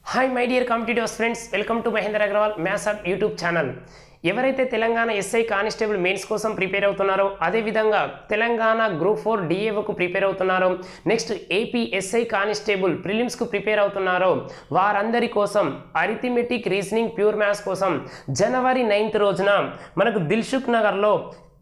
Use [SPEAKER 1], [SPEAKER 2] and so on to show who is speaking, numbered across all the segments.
[SPEAKER 1] hi my dear competitive friends welcome to Mahender Agarwal maths up YouTube channel ఎవరైతే Telangana SI constable mains కోసం prepare అవుతున్నారో అదేవిధంగా Telangana group four డిఏఓకు prepare అవుతున్నారో నెక్స్ట్ ఏపీ ఎస్ఐ కానిస్టేబుల్ ప్రిలిమ్స్కు prepare అవుతున్నారో వారందరి కోసం అరిథమెటిక్ రీజనింగ్ ప్యూర్ మ్యాథ్స్ కోసం జనవరి నైన్త్ రోజున మనకు దిల్సుఖ్ నగర్లో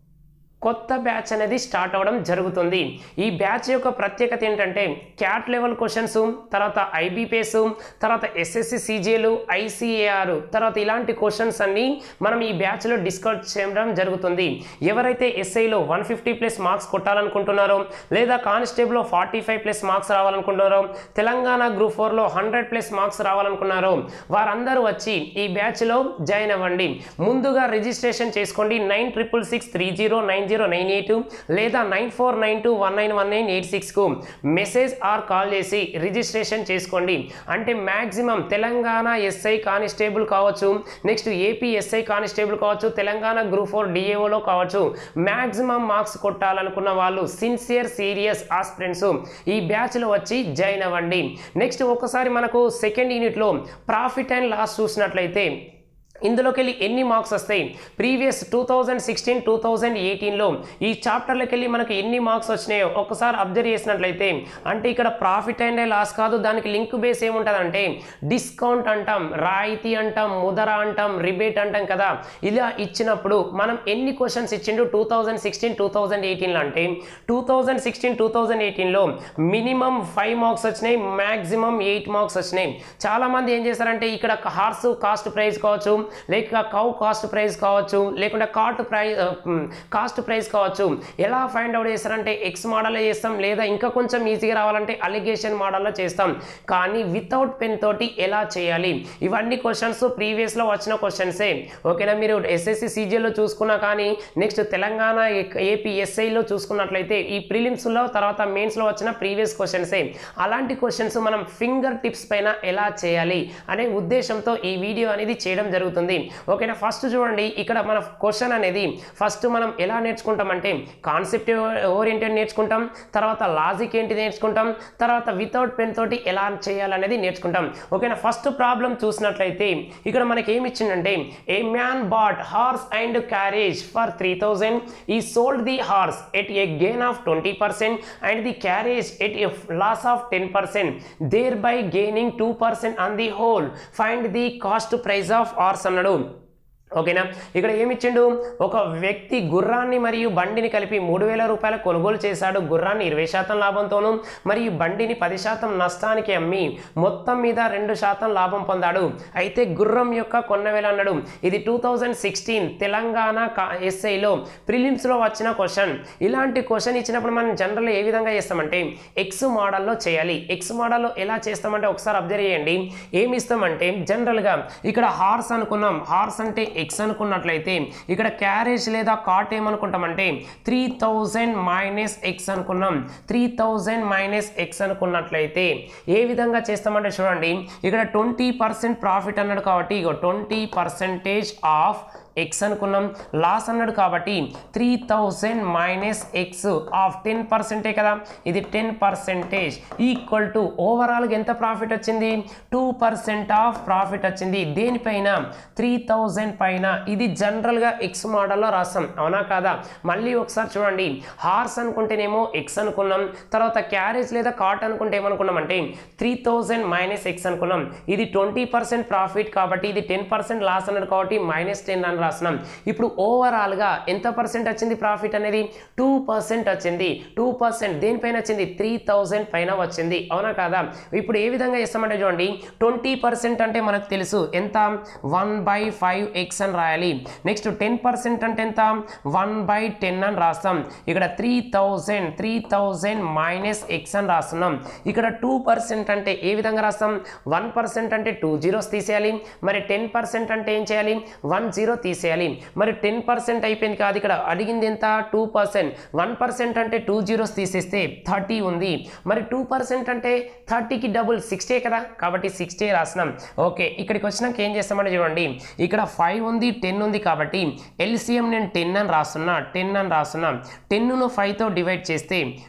[SPEAKER 1] కొత్త బ్యాచ్ అనేది స్టార్ట్ అవ్వడం జరుగుతుంది ఈ బ్యాచ్ యొక్క ప్రత్యేకత ఏంటంటే క్యాట్ లెవెల్ క్వశ్చన్స్ తర్వాత ఐబీపీఎస్ తర్వాత ఎస్ఎస్సి సీజీఏలు ఐసీఏఆర్ తర్వాత ఇలాంటి క్వశ్చన్స్ అన్ని మనం ఈ బ్యాచ్లో డిస్కస్ చేయడం జరుగుతుంది ఎవరైతే ఎస్ఐలో వన్ ఫిఫ్టీ ప్లస్ మార్క్స్ కొట్టాలనుకుంటున్నారో లేదా కానిస్టేబుల్లో ఫార్టీ ఫైవ్ ప్లస్ మార్క్స్ రావాలనుకుంటున్నారో తెలంగాణ గ్రూప్ ఫోర్లో హండ్రెడ్ ప్లస్ మార్క్స్ రావాలనుకున్నారో వారందరూ వచ్చి ఈ బ్యాచ్లో జాయిన్ అవ్వండి ముందుగా రిజిస్ట్రేషన్ చేసుకోండి nine triple six three zero nine zero nine eight లేదా nine four nine two one nine one nine eight సిక్స్కు మెసేజ్ ఆర్ కాల్ చేసి రిజిస్ట్రేషన్ చేసుకోండి అంటే మ్యాక్సిమం తెలంగాణ ఎస్ఐ కానిస్టేబుల్ కావచ్చు నెక్స్ట్ ఏపీ ఎస్ఐ కానిస్టేబుల్ కావచ్చు తెలంగాణ గ్రూప్ ఫోర్ డిఏఓలో కావచ్చు maximum marks కొట్టాలనుకున్న వాళ్ళు sincere serious aspirants ఈ బ్యాచ్లో వచ్చి జాయిన్ అవ్వండి నెక్స్ట్ ఒకసారి మనకు సెకండ్ యూనిట్లో ప్రాఫిట్ అండ్ లాస్ చూసినట్లయితే ఇందులోకి వెళ్ళి ఎన్ని మార్క్స్ వస్తాయి previous two thousand sixteen two thousand ఎయిటీన్లో ఈ చాప్టర్లోకి వెళ్ళి మనకి ఎన్ని మార్క్స్ వచ్చినాయో ఒకసారి అబ్జర్వ్ చేసినట్లయితే అంటే ఇక్కడ ప్రాఫిట్ అండ్ లాస్ కాదు దానికి లింక్ బేస్ ఏముంటుందంటే డిస్కౌంట్ అంటాం రాయితీ అంటాం ముదర అంటాం రిబేట్ అంటాం కదా ఇలా ఇచ్చినప్పుడు మనం ఎన్ని క్వశ్చన్స్ ఇచ్చిండు two thousand sixteen two thousand ఎయిటీన్లో అంటే two thousand sixteen two thousand ఎయిటీన్లో మినిమం ఫైవ్ మార్క్స్ వచ్చినాయి మ్యాక్సిమం ఎయిట్ మార్క్స్ వచ్చినాయి చాలామంది ఏం చేస్తారంటే ఇక్కడ హార్స్ కాస్ట్ ప్రైస్ కావచ్చు లేక కౌ కాస్ట్ ప్రైస్ కావచ్చు లేకుంటే కార్ట్ ప్రైస్ కాస్ట్ ప్రైస్ కావచ్చు ఎలా ఫైండ్ అవుట్ చేస్తారంటే ఎక్స్ మోడల్లో చేస్తాం లేదా ఇంకా కొంచెం ఈజీగా రావాలంటే అలిగేషన్ మోడల్లో చేస్తాం కానీ వితౌట్ పెన్ తోటి ఎలా చేయాలి ఇవన్నీ క్వశ్చన్స్ ప్రీవియస్లో వచ్చిన క్వశ్చన్సే ఓకేనా మీరు ఎస్ఎస్సి సీజీలో చూసుకున్నా కానీ నెక్స్ట్ తెలంగాణ ఏపీ ఎస్ఐలో చూసుకున్నట్లయితే ఈ ప్రిలిమ్స్లో తర్వాత మెయిన్స్లో వచ్చిన ప్రీవియస్ క్వశ్చన్సే అలాంటి క్వశ్చన్స్ మనం ఫింగర్ టిప్స్ పైన ఎలా చేయాలి అనే ఉద్దేశంతో ఈ వీడియో అనేది చేయడం జరుగుతుంది ఓకేనా ఫస్ట్ చూడండి ఇక్కడ మన క్వశ్చన్ అనేది ఫస్ట్ మనం ఎలా నేర్చుకుంటామంటే కాన్సెప్ట్ ఓరియంటెడ్ నేర్చుకుంటాం తర్వాత లాజిక్ ఏంటి నేర్చుకుంటాం తర్వాత వితౌట్ పెన్ తోటి ఎలా చేయాలనేది నేర్చుకుంటాం ఓకేనా ఫస్ట్ ప్రాబ్లం చూసినట్లయితే ఇక్కడ మనకి ఏమి ఇచ్చిందంటే a man bought horse and carriage for three thousand he sold the horse at a gain of twenty percent and the carriage at a loss of ten percent thereby gaining two percent on the whole find the cost price of horse అన్నాడు ఓకేనా ఇక్కడ ఏమిచ్చిండు ఒక వ్యక్తి గుర్రాన్ని మరియు బండిని కలిపి మూడు వేల రూపాయల కొనుగోలు చేశాడు గుర్రాన్ని ఇరవై శాతం లాభంతోనూ మరియు బండిని పది శాతం నష్టానికి అమ్మి మొత్తం మీద రెండు శాతం లాభం పొందాడు అయితే గుర్రం యొక్క కొన్నవేల అన్నాడు ఇది టూ థౌజండ్ సిక్స్టీన్ తెలంగాణ ఎస్ఐలో ప్రిలిమ్స్లో వచ్చిన క్వశ్చన్ ఇలాంటి క్వశ్చన్ ఇచ్చినప్పుడు మనం జనరల్ ఏ విధంగా చేస్తామంటే ఎక్స్ మోడల్లో చేయాలి ఎక్స్ మోడల్లో ఎలా చేస్తామంటే ఒకసారి అబ్జర్వ్ చేయండి ఏమి ఇస్తామంటే జనరల్గా ఇక్కడ హార్స్ అనుకున్నాం హార్స్ అంటే ఎక్స్ అనుకున్నట్లయితే ఇక్కడ క్యారేజ్ లేదా కాట్ ఏమనుకుంటామంటే త్రీ థౌజండ్ మైనస్ ఎక్స్ అనుకున్నాం త్రీ థౌజండ్ మైనస్ ఎక్స్ అనుకున్నట్లయితే ఏ విధంగా చేస్తామంటే చూడండి ఇక్కడ ట్వంటీ పర్సెంట్ ప్రాఫిట్ అన్నాడు కాబట్టి ఇగో ట్వంటీ పర్సెంటేజ్ ఆఫ్ ఎక్స్ అనుకున్నాం లాస్ అన్నాడు కాబట్టి three thousand minus X of ten పర్సెంటే కదా ఇది టెన్ పర్సెంటేజ్ ఈక్వల్ టు ఓవరాల్గా ఎంత ప్రాఫిట్ వచ్చింది టూ పర్సెంట్ ఆఫ్ ప్రాఫిట్ వచ్చింది దేనిపైన త్రీ థౌజండ్ పైన ఇది జనరల్గా ఎక్స్ మోడల్లో రాస్తాం అవునా కాదా మళ్ళీ ఒకసారి చూడండి హార్స్ అనుకుంటేనేమో ఎక్స్ అనుకున్నాం తర్వాత క్యారేజ్ లేదా కాట్ అనుకుంటే ఏమనుకున్నాం అంటే త్రీ థౌజండ్ మైనస్ ఎక్స్ అనుకున్నాం ఇది ట్వంటీ పర్సెంట్ ప్రాఫిట్ కాబట్టి ఇది టెన్ పర్సెంట్ లాస్ అన్నాడు కాబట్టి మైనస్ టెన్ అని రాస్తున్నాం ఇప్పుడు ఓవరాల్గా ఎంత పర్సెంట్ వచ్చింది ప్రాఫిట్ అనేది టూ పర్సెంట్ వచ్చింది టూ పర్సెంట్ దేనిపైన వచ్చింది త్రీ థౌజండ్ పైన వచ్చింది అవునా కాదా ఇప్పుడు ఏ విధంగా ఇస్తామంటే చూడండి ట్వంటీ పర్సెంట్ అంటే మనకు తెలుసు ఎంత వన్ బై ఫైవ్ ఎక్స్ అని రాయాలి నెక్స్ట్ టెన్ పర్సెంట్ అంటే ఎంత వన్ బై టెన్ అని రాస్తాం ఇక్కడ three thousand three thousand minus X అని రాస్తున్నాం ఇక్కడ టూ పర్సెంట్ అంటే ఏ విధంగా రాస్తాం వన్ పర్సెంట్ అంటే టూ జీరోస్ తీసేయాలి మరి టెన్ పర్సెంట్ అంటే ఏం చేయాలి వన్ జీరో తీసేయాలి మరి టెన్ పర్సెంట్ అయిపోయింది కాదు ఇక్కడ అడిగింది ఎంత టూ పర్సెంట్ వన్ పర్సెంట్ అంటే టూ జీరోస్ తీసేస్తే థర్టీ ఉంది మరి టూ పర్సెంట్ అంటే థర్టీకి డబుల్ సిక్స్టీ కదా కాబట్టి సిక్స్టీ రాసినాం ఓకే ఇక్కడికి వచ్చినాక ఏం చేస్తామంటే చూడండి ఇక్కడ ఫైవ్ ఉంది టెన్ ఉంది కాబట్టి ఎల్సిఎం నేను టెన్ అని రాస్తున్నా టెన్ అని రాస్తున్నా టెన్ను ఫైవ్తో డివైడ్ చేస్తే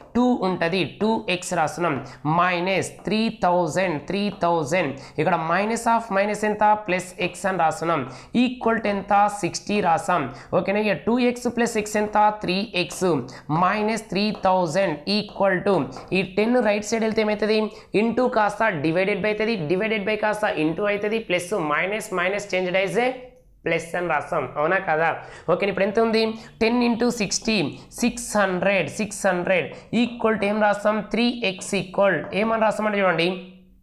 [SPEAKER 1] టూ ఉంటుంది టూ ఎక్స్ రాస్తున్నాం minus three thousand three thousand ఇక్కడ మైనస్ ఆఫ్ మైనస్ ఎంత ప్లస్ ఎక్స్ అని రాస్తున్నాం ఈక్వల్ టు ఎంత సిక్స్టీ రాసాం ఓకేనా ఇక టూ ఎక్స్ ప్లస్ ఎక్స్ ఎంత three X minus three thousand equal to ఈ టెన్ రైట్ సైడ్ వెళ్తే ఏమవుతుంది ఇంటూ కాస్త డివైడెడ్ బై అవుతుంది డివైడెడ్ బై కాస్త ఇంటూ అవుతుంది ప్లస్ మైనస్ మైనస్ చేంజ్ డైజే ప్లస్ అని రాస్తాం అవునా కదా ఓకే ఇప్పుడు ఎంత ఉంది ten into sixty six hundred six hundred equal to ఏం రాస్తాం త్రీ ఎక్స్ ఈక్వల్ ఏమని రాస్తామంటే చూడండి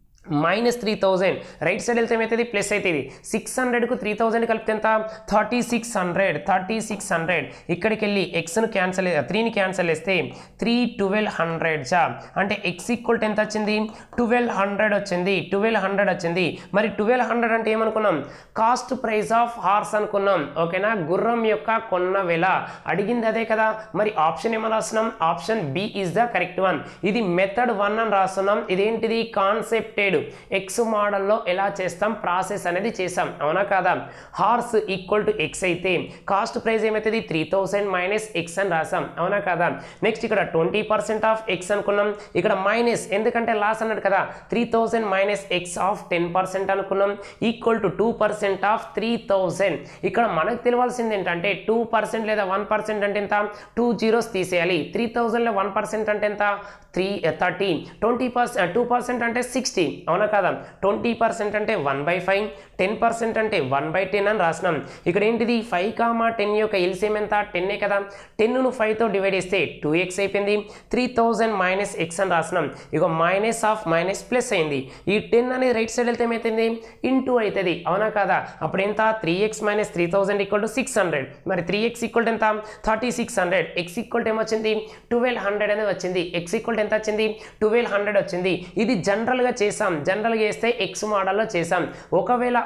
[SPEAKER 1] minus three thousand right side వెళ్తే ఏమవుతుంది ప్లస్ అవుతుంది సిక్స్ హండ్రెడ్కు త్రీ థౌజండ్ కలిపితే ఎంత thirty six hundred thirty six hundred ఇక్కడికి వెళ్ళి ఎక్స్ను క్యాన్సల్ త్రీని క్యాన్సల్ చేస్తే త్రీ ట్వెల్వ్ హండ్రెడ్ జా అంటే ఎక్స్ ఈక్వల్ ఎంత వచ్చింది ట్వెల్వ్ హండ్రెడ్ వచ్చింది ట్వెల్వ్ హండ్రెడ్ వచ్చింది మరి ట్వెల్వ్ హండ్రెడ్ అంటే ఏమనుకున్నాం కాస్ట్ ప్రైస్ ఆఫ్ హార్స్ అనుకున్నాం ఓకేనా గుర్రం యొక్క కొన్న వెల అడిగింది అదే కదా మరి ఆప్షన్ ఏమని రాస్తున్నాం option B is the correct one ఇది మెథడ్ వన్ అని రాస్తున్నాం ఇదేంటిది కాన్సెప్టెడ్ ఎక్స్ మోడల్లో ఎలా చేస్తాం ప్రాసెస్ అనేది చేసాం అవునా కాదా హార్స్ ఈక్వల్ టు ఎక్స్ అయితే కాస్ట్ ప్రైస్ ఏమవుతుంది త్రీ థౌసండ్ మైనస్ ఎక్స్ అని రాసాం అవునా కాదా నెక్స్ట్ ఇక్కడ ట్వంటీ పర్సెంట్ ఆఫ్ ఎక్స్ అనుకున్నాం ఇక్కడ మైనస్ ఎందుకంటే లాస్ అన్నాడు కదా three thousand minus X of ten percent అనుకున్నాం equal to two percent of three thousand ఇక్కడ మనకు తెలియాల్సింది ఏంటంటే టూ పర్సెంట్ లేదా వన్ పర్సెంట్ అంటే ఎంత టూ జీరోస్ తీసేయాలి త్రీ థౌసండ్లో వన్ పర్సెంట్ అంటే ఎంత three thirty twenty percent two percent అంటే సిక్స్టీ అవునా కదా ట్వంటీ పర్సెంట్ అంటే one by five ten percent అంటే వన్ బై టెన్ అని రాసినాం ఇక్కడ ఏంటిది ఫైవ్ కామా టెన్ యొక్క ఎల్సిఎం ఎంత టెన్నే కదా టెన్ను ఫైవ్తో డివైడ్ చేస్తే టూ ఎక్స్ అయిపోయింది త్రీ థౌజండ్ మైనస్ ఎక్స్ అని రాసినాం ఇక మైనస్ ఆఫ్ మైనస్ ప్లస్ అయింది ఈ టెన్ అనేది రైట్ సైడ్ వెళ్తే ఏమవుతుంది ఇంటూ అవుతుంది అవునా కదా అప్పుడు ఎంత three X minus three thousand equal to six hundred మరి త్రీ ఎక్స్ ఈక్వల్ ఎంత thirty six hundred X equal to ఏమొచ్చింది ట్వెల్వ్ హండ్రెడ్ అనేది వచ్చింది ఎక్స్ ఈక్వల్ ఎంత వచ్చింది ట్వెల్వ్ హండ్రెడ్ వచ్చింది ఇది జనరల్గా చేసాం జనరల్గా చేస్తే ఎక్స్ మోడల్లో చేసాం ఒకవేళ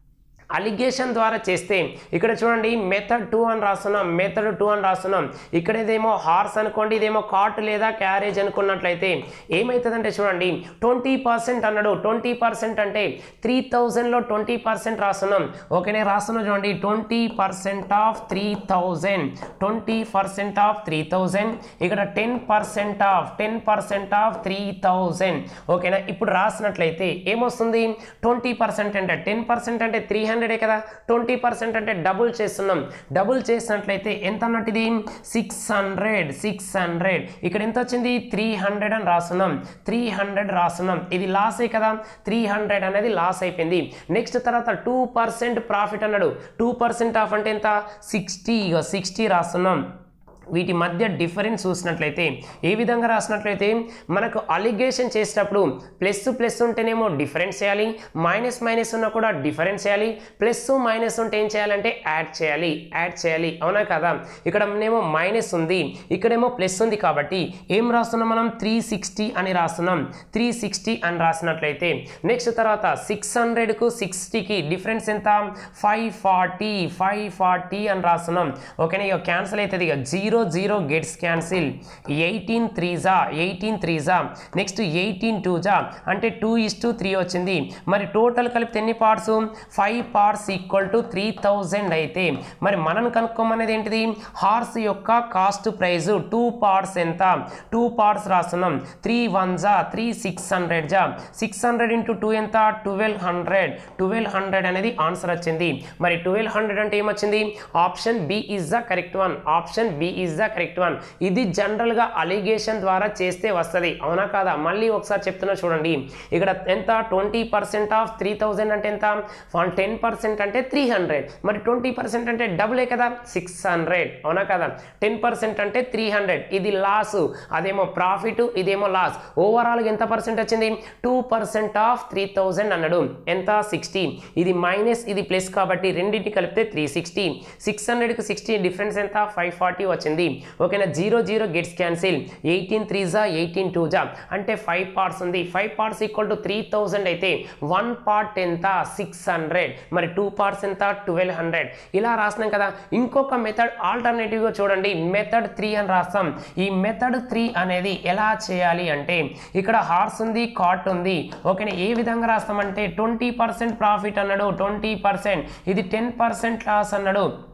[SPEAKER 1] అలిగేషన్ ద్వారా చేస్తే ఇక్కడ చూడండి మెథడ్ టూ అని రాస్తున్నాం మెథడ్ టూ అని రాస్తున్నాం ఇక్కడ ఇదేమో హార్స్ అనుకోండి ఇదేమో కాట్ లేదా క్యారేజ్ అనుకున్నట్లయితే ఏమవుతుందంటే చూడండి ట్వంటీ పర్సెంట్ అన్నాడు ట్వంటీ పర్సెంట్ అంటే త్రీ థౌజండ్లో ట్వంటీ పర్సెంట్ రాస్తున్నాం ఓకేనే రాస్తున్నాం చూడండి twenty percent of three thousand twenty percent of three thousand ఇక్కడ ten percent of ten percent of three thousand ఓకేనా ఇప్పుడు రాసినట్లయితే ఏమొస్తుంది ట్వంటీ పర్సెంట్ అంటే టెన్ పర్సెంట్ అంటే త్రీ హండ్రెడే కదా ట్వంటీ పర్సెంట్ అంటే డబుల్ చేస్తున్నాం డబుల్ చేసినట్లయితే ఎంత అన్నట్టు ఇది సిక్స్ హండ్రెడ్ సిక్స్ హండ్రెడ్ ఇక్కడ ఎంత వచ్చింది త్రీ హండ్రెడ్ అని రాస్తున్నాం త్రీ హండ్రెడ్ రాస్తున్నాం ఇది లాసే కదా త్రీ హండ్రెడ్ అనేది లాస్ అయిపోయింది నెక్స్ట్ తర్వాత టూ పర్సెంట్ ప్రాఫిట్ అన్నాడు టూ పర్సెంట్ ఆఫ్ అంటే ఎంత సిక్స్టీ సిక్స్టీ రాస్తున్నాం వీటి మధ్య డిఫరెన్స్ చూసినట్లయితే ఏ విధంగా రాసినట్లయితే మనకు అలిగేషన్ చేసేటప్పుడు ప్లస్ ప్లస్ ఉంటేనేమో డిఫరెన్స్ చేయాలి మైనస్ మైనస్ ఉన్నా కూడా డిఫరెన్స్ చేయాలి ప్లస్ మైనస్ ఉంటే ఏం చేయాలంటే యాడ్ చేయాలి యాడ్ చేయాలి అవునా కదా ఇక్కడ ఏమో మైనస్ ఉంది ఇక్కడేమో ప్లస్ ఉంది కాబట్టి ఏం రాస్తున్నాం మనం త్రీ సిక్స్టీ అని రాస్తున్నాం త్రీ సిక్స్టీ అని రాసినట్లయితే నెక్స్ట్ తర్వాత సిక్స్ హండ్రెడ్కు సిక్స్టీకి డిఫరెన్స్ ఎంత ఫైవ్ ఫార్టీ ఫైవ్ ఫార్టీ అని రాస్తున్నాం ఓకేనా ఇక క్యాన్సిల్ అవుతుంది ఇక zero zero gets cancel eighteen three జా ఎయిటీన్ త్రీ జా నెక్స్ట్ ఎయిటీన్ టూ జా అంటే టూ ఇస్ టు త్రీ వచ్చింది మరి టోటల్ కలిపితే ఎన్ని parts five parts equal to three thousand అయితే మరి మనం కనుక్కోమనేది ఏంటిది హార్స్ యొక్క కాస్ట్ ప్రైస్ టూ పార్ట్స్ ఎంత టూ పార్ట్స్ రాస్తున్నాం త్రీ వన్ జా త్రీ సిక్స్ హండ్రెడ్ జా సిక్స్ హండ్రెడ్ ఇంటూ టూ ఎంత ట్వెల్వ్ హండ్రెడ్ ట్వెల్వ్ హండ్రెడ్ అనేది ఆన్సర్ వచ్చింది మరి ట్వెల్వ్ హండ్రెడ్ అంటే ఏమొచ్చింది option B is the correct one option B is the correct one ఇది జనరల్గా అలిగేషన్ ద్వారా చేస్తే వస్తుంది అవునా కాదా మళ్ళీ ఒకసారి చెప్తున్నా చూడండి ఇక్కడ ఎంత twenty percent of three thousand అంటే ఎంత వన్ టెన్ పర్సెంట్ అంటే త్రీ హండ్రెడ్ మరి ట్వంటీ పర్సెంట్ అంటే డబులే కదా సిక్స్ హండ్రెడ్ అవునా కదా టెన్ పర్సెంట్ అంటే త్రీ హండ్రెడ్ ఇది లాస్ అదేమో ప్రాఫిట్ ఇదేమో లాస్ ఓవరాల్గా ఎంత పర్సెంట్ వచ్చింది two percent of three thousand అన్నాడు ఎంత సిక్స్టీ ఇది మైనస్ ఇది ప్లస్ కాబట్టి రెండింటి కలిపితే త్రీ సిక్స్టీ సిక్స్ హండ్రెడ్కి సిక్స్టీ డిఫరెన్స్ ఎంత ఫైవ్ ఫార్టీ వచ్చింది ఓకేనా zero zero gets cancel eighteen three జా ఎయిటీన్ టూ జా అంటే ఫైవ్ పార్ట్స్ ఉంది five parts equal to three thousand అయితే వన్ పార్ట్ ఎంత సిక్స్ హండ్రెడ్ మరి టూ పార్ట్స్ ఎంత ట్వెల్వ్ హండ్రెడ్ ఇలా రాసినాం కదా ఇంకొక మెథడ్ ఆల్టర్నేటివ్గా చూడండి మెథడ్ త్రీ అని రాస్తాం ఈ మెథడ్ త్రీ అనేది ఎలా చేయాలి అంటే ఇక్కడ హార్స్ ఉంది కాట్ ఉంది ఓకేనా ఏ విధంగా రాస్తామంటే ట్వంటీ పర్సెంట్ ప్రాఫిట్ అన్నాడు ట్వంటీ పర్సెంట్ ఇది టెన్ పర్సెంట్ లాస్ అన్నాడు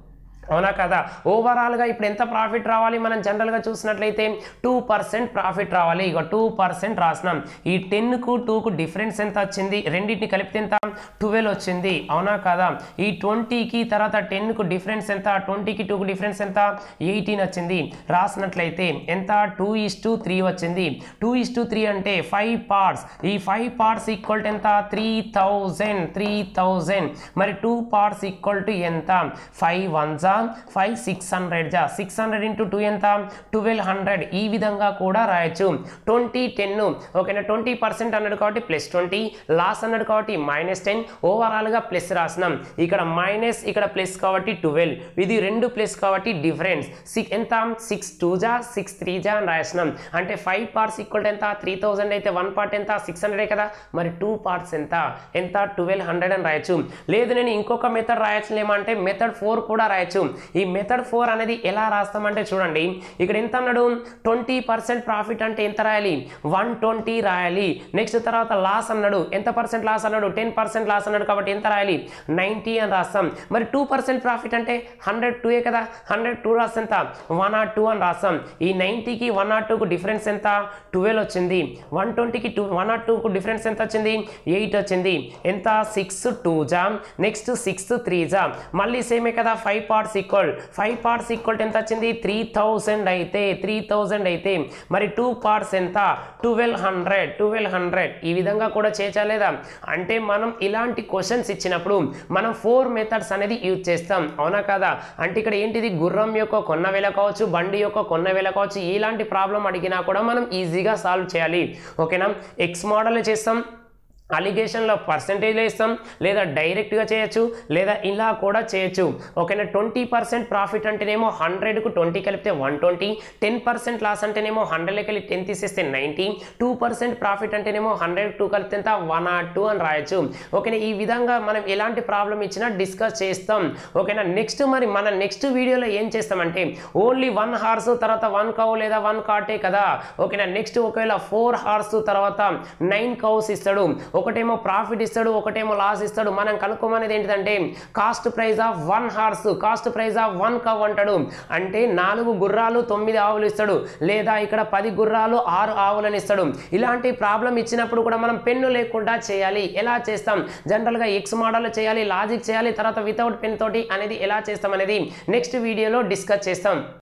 [SPEAKER 1] అవునా కదా ఓవరాల్గా ఇప్పుడు ఎంత ప్రాఫిట్ రావాలి మనం జనరల్గా చూసినట్లయితే టూ పర్సెంట్ ప్రాఫిట్ రావాలి ఇక టూ పర్సెంట్ రాసినాం ఈ టెన్కు టూకు డిఫరెన్స్ ఎంత వచ్చింది రెండింటిని కలిపితే ఎంత ట్వెల్వ్ వచ్చింది అవునా కదా ఈ ట్వంటీకి తర్వాత టెన్కు డిఫరెన్స్ ఎంత ట్వంటీకి టూకు డిఫరెన్స్ ఎంత ఎయిటీన్ వచ్చింది రాసినట్లయితే ఎంత టూ ఇస్ టు త్రీ వచ్చింది టూ ఇస్ టు త్రీ అంటే ఫైవ్ పార్ట్స్ ఈ ఫైవ్ పార్ట్స్ ఈక్వల్ టు ఎంత త్రీ థౌజండ్ త్రీ థౌజండ్ మరి టూ పార్ట్స్ ఈక్వల్ టు ఎంత ఫైవ్ వన్ జా ఫైవ్ సిక్స్ హండ్రెడ్ జా సిక్స్ హండ్రెడ్ ఇంటూ టూ ఎంత twelve hundred ఈ విధంగా కూడా రాయొచ్చు ట్వంటీ టెన్ ఓకేనా ట్వంటీ పర్సెంట్ అన్నాడు కాబట్టి ప్లస్ ట్వంటీ లాస్ అన్నాడు కాబట్టి మైనస్ టెన్ ఓవరాల్గా ప్లస్ రాసినాం ఇక్కడ మైనస్ ఇక్కడ ప్లస్ కాబట్టి ట్వెల్వ్ ఇది రెండు ప్లస్ కాబట్టి డిఫరెన్స్ సిక్స్ ఎంత సిక్స్ టూ జా సిక్స్ త్రీ జా అని రాసినాం అంటే ఫైవ్ పార్ట్స్ ఈక్వల్ ఎంత త్రీ థౌజండ్ అయితే వన్ పార్ట్ ఎంత సిక్స్ హండ్రెడే కదా మరి టూ పార్ట్స్ ఎంత ఎంత ట్వెల్వ్ హండ్రెడ్ అని రాయొచ్చు లేదు నేను ఇంకొక మెథడ్ రాయొచ్చు ఏమంటే మెథడ్ ఫోర్ కూడా రాయొచ్చు ఈ మెథడ్ ఫోర్ అనేది ఎలా రాస్తామంటే చూడండి ఇక్కడ ఎంత అన్నాడు ట్వంటీ పర్సెంట్ ప్రాఫిట్ అంటే ఎంత రాయాలి వన్ ట్వంటీ రాయాలి నెక్స్ట్ తర్వాత లాస్ అన్నాడు ఎంత పర్సెంట్ లాస్ అన్నాడు టెన్ పర్సెంట్ లాస్ అన్నాడు కాబట్టి ఎంత రాయాలి నైంటీ అని రాస్తాం మరి టూ పర్సెంట్ ప్రాఫిట్ అంటే హండ్రెడ్ టూయే కదా హండ్రెడ్ టూ రాస్తే ఎంత వన్ నాట్ టూ అని రాస్తాం ఈ నైంటీకి వన్ నాట్ టూకు డిఫరెన్స్ ఎంత ట్వెల్వ్ వచ్చింది వన్ ట్వంటీకి టూ వన్ నాట్ టూకు డిఫరెన్స్ ఎంత వచ్చింది ఎయిట్ వచ్చింది ఎంత సిక్స్ టూ జా నెక్స్ట్ సిక్స్ త్రీ జా మళ్ళీ సేమే కదా five parts equal five parts equal ఎంత వచ్చింది త్రీ థౌజండ్ అయితే త్రీ థౌజండ్ అయితే మరి టూ పార్ట్స్ ఎంత ట్వెల్వ్ హండ్రెడ్ ట్వెల్వ్ హండ్రెడ్ ఈ విధంగా కూడా చేయలేదా అంటే మనం ఇలాంటి క్వశ్చన్స్ ఇచ్చినప్పుడు మనం ఫోర్ మెథడ్స్ అనేది యూజ్ చేస్తాం అవునా కదా అంటే ఇక్కడ ఏంటిది గుర్రం యొక్క కొన్న వేల కావచ్చు బండి యొక్క కొన్న వేల కావచ్చు ఇలాంటి ప్రాబ్లం అడిగినా కూడా మనం ఈజీగా సాల్వ్ చేయాలి ఓకేనా ఎక్స్ మోడల్ చేస్తాం అలిగేషన్లో పర్సంటేజ్లో ఇస్తాం లేదా డైరెక్ట్గా చేయొచ్చు లేదా ఇలా కూడా చేయొచ్చు ఓకేనా ట్వంటీ పర్సెంట్ ప్రాఫిట్ అంటేనేమో హండ్రెడ్కు ట్వంటీ కలిపితే one twenty ten percent loss అంటేనేమో హండ్రెడ్కి వెళ్ళి టెన్ తీసేస్తే నైంటీ టూ పర్సెంట్ ప్రాఫిట్ అంటేనేమో హండ్రెడ్ టూ కలిపితే ఎంత వన్ ఆర్ టూ అని రాయొచ్చు ఓకేనా ఈ విధంగా మనం ఎలాంటి ప్రాబ్లం ఇచ్చినా డిస్కస్ చేస్తాం ఓకేనా నెక్స్ట్ మరి మన నెక్స్ట్ వీడియోలో ఏం చేస్తామంటే ఓన్లీ వన్ హార్స్ తర్వాత వన్ కౌ లేదా వన్ కాటే కదా ఓకేనా నెక్స్ట్ ఒకవేళ ఫోర్ హార్స్ తర్వాత నైన్ కౌస్ ఇస్తాడు ఒకటేమో ప్రాఫిట్ ఇస్తాడు ఒకటేమో లాస్ ఇస్తాడు మనం కనుక్కోమనేది ఏంటిదంటే cost price of one horse cost price of one cow అంటాడు అంటే నాలుగు గుర్రాలు తొమ్మిది ఆవులు ఇస్తాడు లేదా ఇక్కడ పది గుర్రాలు ఆరు ఆవులను ఇస్తాడు ఇలాంటి ప్రాబ్లం ఇచ్చినప్పుడు కూడా మనం పెన్ను లేకుండా చేయాలి ఎలా చేస్తాం జనరల్గా ఎక్స్ మోడల్ చేయాలి లాజిక్ చేయాలి తర్వాత వితౌట్ పెన్ తోటి అనేది ఎలా చేస్తాం అనేది నెక్స్ట్ వీడియోలో డిస్కస్ చేస్తాం